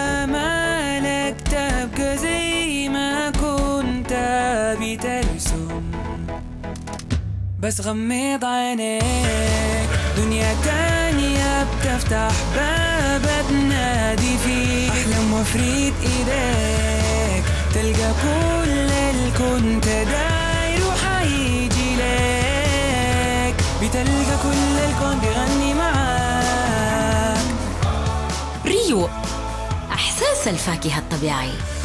آمالك تبقى زي ما كنت بترسم بس غمض عينيك دنيا تانية بتفتح باب تنادي فيه احلم وافريد ايديك تلقى كل اللي كنت داير وحيجي لك بتلقى كل الكون بيغني معاك ريو إحساس الفاكهة الطبيعي